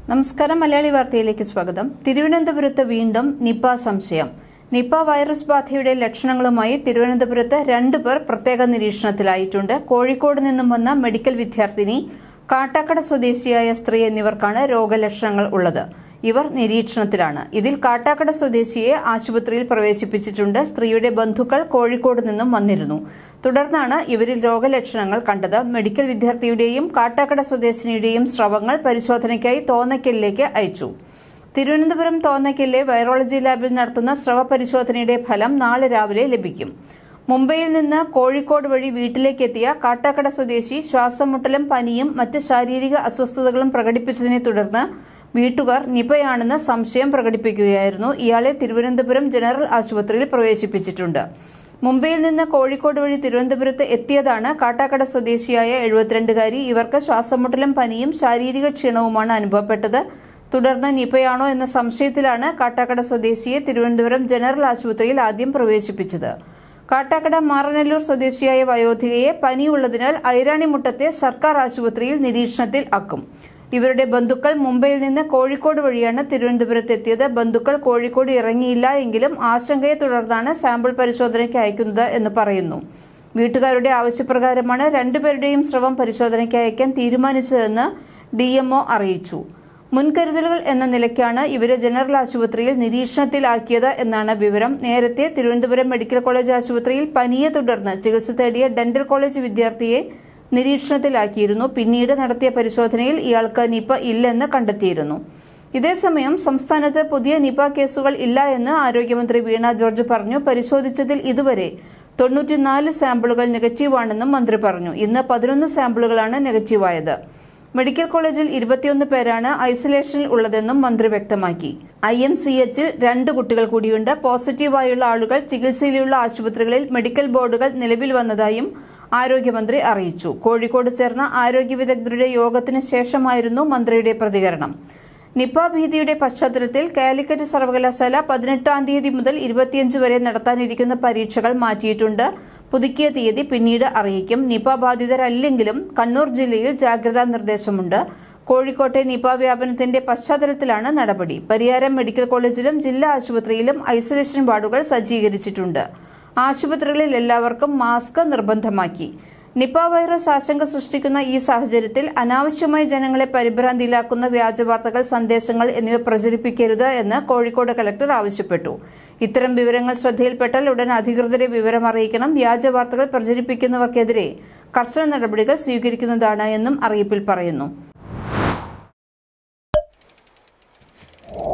നമസ്കാരം മലയാളി വാർത്തയിലേക്ക് സ്വാഗതം തിരുവനന്തപുരത്ത് വീണ്ടും നിപ സംശയം നിപ വൈറസ് ബാധയുടെ ലക്ഷണങ്ങളുമായി തിരുവനന്തപുരത്ത് രണ്ടുപേർ പ്രത്യേക നിരീക്ഷണത്തിലായിട്ടുണ്ട് കോഴിക്കോട് നിന്നും വന്ന മെഡിക്കൽ വിദ്യാർത്ഥിനി കാട്ടാക്കട സ്വദേശിയായ സ്ത്രീ എന്നിവർക്കാണ് രോഗലക്ഷണങ്ങൾ ഉള്ളത് ഇവർ നിരീക്ഷണത്തിലാണ് ഇതിൽ കാട്ടാക്കട സ്വദേശിയെ ആശുപത്രിയിൽ പ്രവേശിപ്പിച്ചിട്ടുണ്ട് സ്ത്രീയുടെ ബന്ധുക്കൾ കോഴിക്കോട് നിന്നും വന്നിരുന്നു തുടർന്നാണ് ഇവരിൽ രോഗലക്ഷണങ്ങൾ കണ്ടത് മെഡിക്കൽ വിദ്യാർത്ഥിയുടെയും കാട്ടാക്കട സ്വദേശിനിയുടെയും സ്രവങ്ങൾ പരിശോധനയ്ക്കായി തോന്നയ്ക്കലിലേക്ക് അയച്ചു തിരുവനന്തപുരം തോന്നയ്ക്കലിലെ വൈറോളജി ലാബിൽ നടത്തുന്ന സ്രവ പരിശോധനയുടെ ഫലം നാളെ രാവിലെ ലഭിക്കും മുംബൈയിൽ നിന്ന് കോഴിക്കോട് വഴി വീട്ടിലേക്കെത്തിയ കാട്ടാക്കട സ്വദേശി ശ്വാസം മുട്ടലും പനിയും മറ്റ് ശാരീരിക അസ്വസ്ഥതകളും പ്രകടിപ്പിച്ചതിനെ തുടർന്ന് വീട്ടുകാർ നിപയാണെന്ന് സംശയം പ്രകടിപ്പിക്കുകയായിരുന്നു ഇയാളെ തിരുവനന്തപുരം ജനറൽ ആശുപത്രിയിൽ പ്രവേശിപ്പിച്ചിട്ടുണ്ട് മുംബൈയിൽ നിന്ന് കോഴിക്കോട് വഴി തിരുവനന്തപുരത്ത് എത്തിയതാണ് കാട്ടാക്കട സ്വദേശിയായ എഴുപത്തിരണ്ടുകാരി ഇവർക്ക് ശ്വാസമുട്ടലും പനിയും ശാരീരിക ക്ഷീണവുമാണ് അനുഭവപ്പെട്ടത് തുടർന്ന് നിപയാണോ എന്ന സംശയത്തിലാണ് കാട്ടാക്കട സ്വദേശിയെ തിരുവനന്തപുരം ജനറൽ ആശുപത്രിയിൽ ആദ്യം പ്രവേശിപ്പിച്ചത് കാട്ടാക്കട മാറനല്ലൂർ സ്വദേശിയായ വയോധികയെ പനിയുള്ളതിനാൽ ഐരാണിമുട്ടത്തെ സർക്കാർ ആശുപത്രിയിൽ നിരീക്ഷണത്തിൽ ആക്കും ഇവരുടെ ബന്ധുക്കൾ മുംബൈയിൽ നിന്ന് കോഴിക്കോട് വഴിയാണ് തിരുവനന്തപുരത്ത് എത്തിയത് ബന്ധുക്കൾ കോഴിക്കോട് ഇറങ്ങിയില്ല എങ്കിലും ആശങ്കയെ തുടർന്നാണ് സാമ്പിൾ പരിശോധനയ്ക്ക് അയക്കുന്നത് എന്ന് പറയുന്നു വീട്ടുകാരുടെ ആവശ്യപ്രകാരമാണ് രണ്ടുപേരുടെയും സ്രവം പരിശോധനയ്ക്ക് അയക്കാൻ തീരുമാനിച്ചതെന്ന് ഡി അറിയിച്ചു മുൻകരുതലുകൾ എന്ന നിലയ്ക്കാണ് ഇവരെ ജനറൽ ആശുപത്രിയിൽ നിരീക്ഷണത്തിലാക്കിയത് എന്നാണ് വിവരം നേരത്തെ തിരുവനന്തപുരം മെഡിക്കൽ കോളേജ് ആശുപത്രിയിൽ പനിയെ തുടർന്ന് ചികിത്സ തേടിയ ഡെന്റൽ കോളേജ് വിദ്യാർത്ഥിയെ നിരീക്ഷണത്തിലാക്കിയിരുന്നു പിന്നീട് നടത്തിയ പരിശോധനയിൽ ഇയാൾക്ക് നിപ ഇല്ലെന്ന് കണ്ടെത്തിയിരുന്നു ഇതേസമയം സംസ്ഥാനത്ത് പുതിയ നിപ കേസുകൾ ഇല്ല എന്ന് ആരോഗ്യമന്ത്രി വീണ ജോർജ് പറഞ്ഞു പരിശോധിച്ചതിൽ ഇതുവരെ തൊണ്ണൂറ്റിനാല് സാമ്പിളുകൾ നെഗറ്റീവാണെന്നും മന്ത്രി പറഞ്ഞു ഇന്ന് പതിനൊന്ന് സാമ്പിളുകളാണ് നെഗറ്റീവായത് മെഡിക്കൽ കോളേജിൽ ഇരുപത്തിയൊന്ന് പേരാണ് ഐസൊലേഷനിൽ ഉള്ളതെന്നും മന്ത്രി വ്യക്തമാക്കി ഐ എം സി എച്ചിൽ രണ്ട് കുട്ടികൾ കൂടിയുണ്ട് പോസിറ്റീവായുള്ള ആളുകൾ ചികിത്സയിലുള്ള ആശുപത്രികളിൽ മെഡിക്കൽ ബോർഡുകൾ നിലവിൽ വന്നതായും ആരോഗ്യമന്ത്രി അറിയിച്ചു കോഴിക്കോട് ചേർന്ന ആരോഗ്യ വിദഗ്ധരുടെ യോഗത്തിന് ശേഷമായിരുന്നു മന്ത്രിയുടെ പ്രതികരണം നിപ ഭീതിയുടെ പശ്ചാത്തലത്തിൽ കാലിക്കറ്റ് സർവകലാശാല പതിനെട്ടാം തീയതി മുതൽ ഇരുപത്തിയഞ്ച് വരെ നടത്താനിരിക്കുന്ന പരീക്ഷകൾ മാറ്റിയിട്ടുണ്ട് പുതുക്കിയ തീയതി പിന്നീട് അറിയിക്കും നിപ ബാധിതരല്ലെങ്കിലും കണ്ണൂർ ജില്ലയിൽ ജാഗ്രതാ നിർദ്ദേശമുണ്ട് കോഴിക്കോട്ടെ നിപ വ്യാപനത്തിന്റെ പശ്ചാത്തലത്തിലാണ് നടപടി പരിയാരം മെഡിക്കൽ കോളേജിലും ജില്ലാ ആശുപത്രിയിലും ഐസൊലേഷൻ വാർഡുകൾ സജ്ജീകരിച്ചിട്ടുണ്ട് ആശുപത്രികളിൽ എല്ലാവർക്കും മാസ്ക് നിർബന്ധമാക്കി നിപ വൈറസ് ആശങ്ക സൃഷ്ടിക്കുന്ന ഈ സാഹചര്യത്തിൽ അനാവശ്യമായി ജനങ്ങളെ പരിഭ്രാന്തിയിലാക്കുന്ന വ്യാജവാർത്തകൾ സന്ദേശങ്ങൾ എന്നിവ പ്രചരിപ്പിക്കരുത് എന്ന് കോഴിക്കോട് കലക്ടർ ആവശ്യപ്പെട്ടു ഇത്തരം വിവരങ്ങൾ ശ്രദ്ധയിൽപ്പെട്ടാൽ ഉടൻ അധികൃതരെ വിവരം അറിയിക്കണം വ്യാജവാർത്തകൾ പ്രചരിപ്പിക്കുന്നവർക്കെതിരെ കർശന നടപടികൾ സ്വീകരിക്കുന്നതാണ് എന്നും അറിയിപ്പിൽ പറയുന്നു